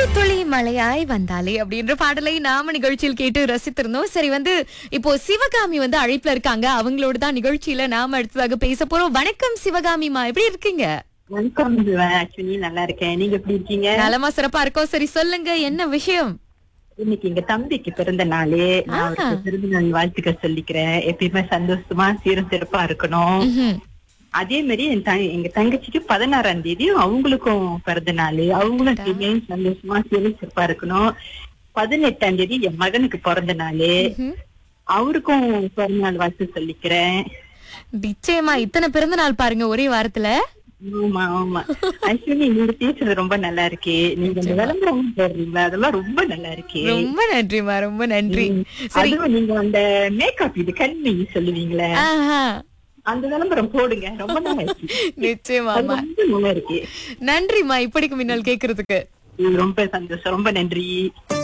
துளி மழையாய் வந்தாலே அப்படின்ற பாடலை நாம நிகழ்ச்சியில் கேட்டு ரசித்திருந்தோம் சரி வந்து இப்போ சிவகாமி வந்து அழைப்புல இருக்காங்க அவங்களோட தான் நிகழ்ச்சியில நாம அடுத்ததாக பேச போறோம் வணக்கம் சிவகாமிமா எப்படி இருக்கீங்க வணக்கம் அஸ்வினி நல்லா இருக்கேன் நீங்க எப்படி இருக்கீங்க நலமா சிறப்பா இருக்கோம் சரி சொல்லுங்க என்ன விஷயம் இன்னைக்கு எங்க தம்பிக்கு பிறந்த நாளே நான் ஆ. அவருக்கு பிறந்த நாள் வாழ்த்துக்கள் சொல்லிக்கிறேன் எப்பயுமே சந்தோஷமா சீரும் சிறப்பா இருக்கணும் ம்ஹும். அதே மாதிரி என் தங்க- எங்க தங்கச்சிக்கு பதினாறாம் தேதி அவங்களுக்கும் பிறந்த நாள் அவங்களும் எப்பயுமே சந்தோஷமா சீரும் சிறப்பா இருக்கணும் பதினெட்டாம் தேதி என் மகனுக்கு பிறந்த நாள் ம்ஹும். அவருக்கும் பிறந்த நாள் வாழ்த்து சொல்லிக்கிறேன் நிச்சயமா இத்தனை பிறந்த நாள் பாருங்க ஒரே வாரத்துல ஆமா ஆமா அஸ்வினி நீங்க பேசுறது ரொம்ப நல்லா இருக்கு நீங்க இந்த விளம்பரம் போடுறீங்களா அதெல்லாம் ரொம்ப நல்லா இருக்கு ரொம்ப நன்றிமா ரொம்ப நன்றி ம். சரி அதுவும் நீங்க அந்த மேக்கப் இது கண்ணி சொல்லுவீங்களே ஆஹா. அந்த விளம்பரம் போடுங்க ரொம்ப நல்லா இருக்கு அது நிச்சயமாமா ரொம்ப நல்லா இருக்கு நன்றிமா இப்படிக்கு முன்னால் கேக்குறதுக்கு ரொம்ப சந்தோஷம் ரொம்ப நன்றி